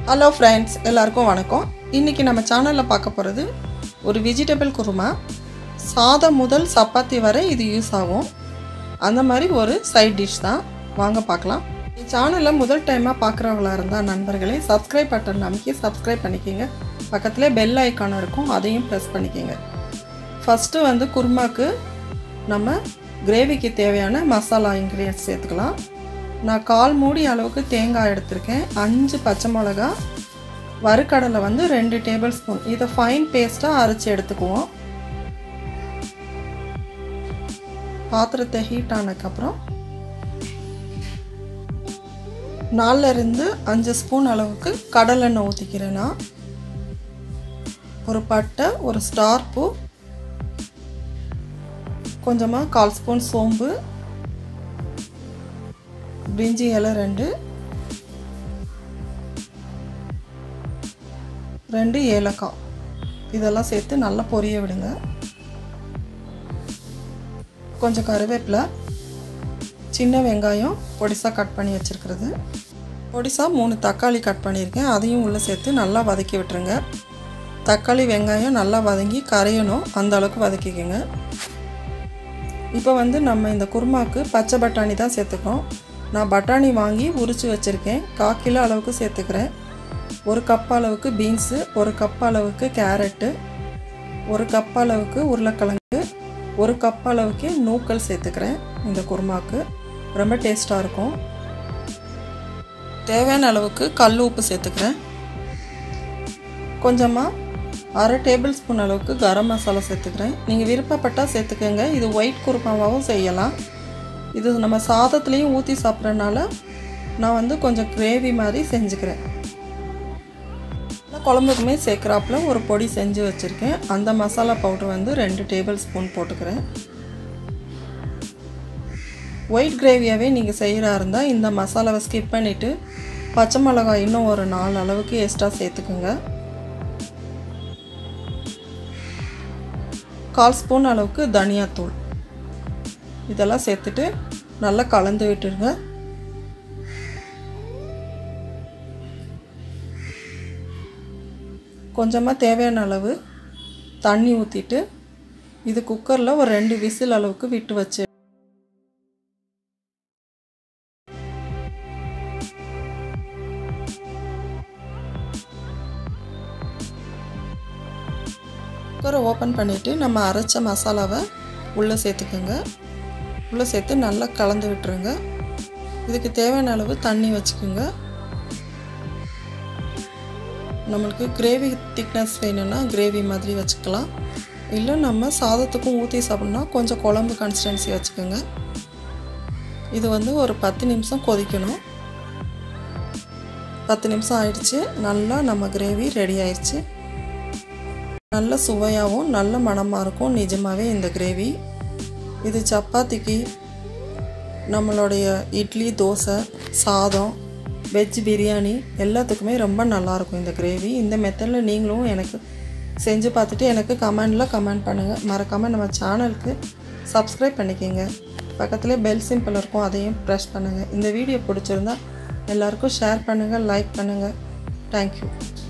hello friends எல்லாருக்கும் வணக்கம் இன்றைக்கி நம்ம சேனலில் பார்க்க போகிறது ஒரு வெஜிடபிள் குருமா சாதம் முதல் சப்பாத்தி வரை இது யூஸ் ஆகும் அந்த மாதிரி ஒரு சைட் டிஷ் தான் வாங்க பார்க்கலாம் சேனலில் முதல் டைமாக பார்க்குறவங்களா இருந்தால் நண்பர்களே சப்ஸ்கிரைப் பட்டன் அமைக்கி சப்ஸ்கிரைப் பண்ணிக்கோங்க பக்கத்துலேயே பெல் ஐக்கான் இருக்கும் அதையும் ப்ரெஸ் பண்ணிக்கோங்க ஃபஸ்ட்டு வந்து குருமாக்கு நம்ம கிரேவிக்கு தேவையான மசாலா இன்க்ரீடியன்ஸ் சேர்த்துக்கலாம் நான் கால் மூடி அளவுக்கு தேங்காய் எடுத்திருக்கேன் அஞ்சு பச்சை மிளகா வறுக்கடலை வந்து ரெண்டு டேபிள் ஸ்பூன் இதை ஃபைன் பேஸ்ட்டாக அரைச்சி எடுத்துக்குவோம் பாத்திரத்தை ஹீட் ஆனதுக்கப்புறம் நாலுலேருந்து அஞ்சு ஸ்பூன் அளவுக்கு கடலெண்ணெய் ஊற்றிக்கிறேன் நான் ஒரு பட்டை ஒரு ஸ்டார் பூ கொஞ்சமாக கால் ஸ்பூன் சோம்பு பிரிஞ்சி இலை ரெண்டு ரெண்டு ஏலக்காய் இதெல்லாம் சேர்த்து நல்லா பொரிய விடுங்க கொஞ்சம் கருவேப்பிலை சின்ன வெங்காயம் பொடிசாக கட் பண்ணி வச்சுருக்கிறது பொடிசாக மூணு தக்காளி கட் பண்ணியிருக்கேன் அதையும் உள்ளே சேர்த்து நல்லா வதக்கி விட்டுருங்க தக்காளி வெங்காயம் நல்லா வதங்கி கரையணும் அந்த அளவுக்கு வதக்கிக்கோங்க இப்போ வந்து நம்ம இந்த குருமாவுக்கு பச்சை பட்டாணி தான் சேர்த்துக்கிறோம் நான் பட்டாணி வாங்கி உரித்து வச்சுருக்கேன் கால் கிலோ அளவுக்கு சேர்த்துக்கிறேன் ஒரு கப் அளவுக்கு பீன்ஸு ஒரு கப் அளவுக்கு கேரட்டு ஒரு கப் அளவுக்கு உருளைக்கிழங்கு ஒரு கப் அளவுக்கு நூக்கல் சேர்த்துக்கிறேன் இந்த குருமாவுக்கு ரொம்ப டேஸ்ட்டாக இருக்கும் தேவையான அளவுக்கு கல் உப்பு சேர்த்துக்கிறேன் கொஞ்சமாக அரை டேபிள் ஸ்பூன் அளவுக்கு கரம் மசாலா சேர்த்துக்கிறேன் நீங்கள் விருப்பப்பட்டால் சேர்த்துக்கோங்க இது ஒயிட் குருமாவாகவும் செய்யலாம் இது நம்ம சாதத்துலேயும் ஊற்றி சாப்பிட்றனால நான் வந்து கொஞ்சம் கிரேவி மாதிரி செஞ்சுக்கிறேன் குழம்புக்குமே சேர்க்குறாப்புல ஒரு பொடி செஞ்சு வச்சுருக்கேன் அந்த மசாலா பவுடர் வந்து ரெண்டு டேபிள் ஸ்பூன் போட்டுக்கிறேன் ஒயிட் கிரேவியாகவே நீங்கள் செய்கிறா இருந்தால் இந்த மசாலாவை ஸ்கிப் பண்ணிவிட்டு பச்சை மிளகாய் இன்னும் ஒரு நாலு அளவுக்கு எக்ஸ்ட்ரா சேர்த்துக்குங்க கால் ஸ்பூன் அளவுக்கு தனியாத்தூள் இதெல்லாம் சேர்த்துட்டு நல்லா கலந்து விட்டுருங்க கொஞ்சமாக தேவையான அளவு தண்ணி ஊற்றிட்டு இது குக்கரில் ஒரு ரெண்டு விசில் அளவுக்கு விட்டு வச்சு குக்கரை ஓப்பன் பண்ணிவிட்டு நம்ம அரைச்ச மசாலாவை உள்ளே சேர்த்துக்கோங்க உள்ளே சேர்த்து நல்லா கலந்து விட்டுருங்க இதுக்கு தேவையான அளவு தண்ணி வச்சுக்கோங்க நம்மளுக்கு கிரேவி திக்னஸ் வேணும்னா கிரேவி மாதிரி வச்சுக்கலாம் இல்லை நம்ம சாதத்துக்கும் ஊற்றி சாப்பிட்னா கொஞ்சம் குழம்பு கன்சிஸ்டன்சி வச்சுக்கோங்க இது வந்து ஒரு பத்து நிமிஷம் கொதிக்கணும் பத்து நிமிஷம் ஆயிடுச்சு நல்லா நம்ம கிரேவி ரெடி ஆயிடுச்சு நல்ல சுவையாகவும் நல்ல மணமாக இருக்கும் நிஜமாகவே இந்த கிரேவி இது சப்பாத்திக்கு நம்மளுடைய இட்லி தோசை சாதம் வெஜ் பிரியாணி எல்லாத்துக்குமே ரொம்ப நல்லாயிருக்கும் இந்த கிரேவி இந்த மெத்தடில் நீங்களும் எனக்கு செஞ்சு பார்த்துட்டு எனக்கு கமெண்டில் கமெண்ட் பண்ணுங்கள் மறக்காமல் நம்ம சேனலுக்கு சப்ஸ்கிரைப் பண்ணிக்கோங்க பக்கத்துலேயே பெல் சிம்பிள் இருக்கும் அதையும் ப்ரெஸ் பண்ணுங்கள் இந்த வீடியோ பிடிச்சிருந்தா எல்லாருக்கும் ஷேர் பண்ணுங்கள் லைக் பண்ணுங்கள் தேங்க்யூ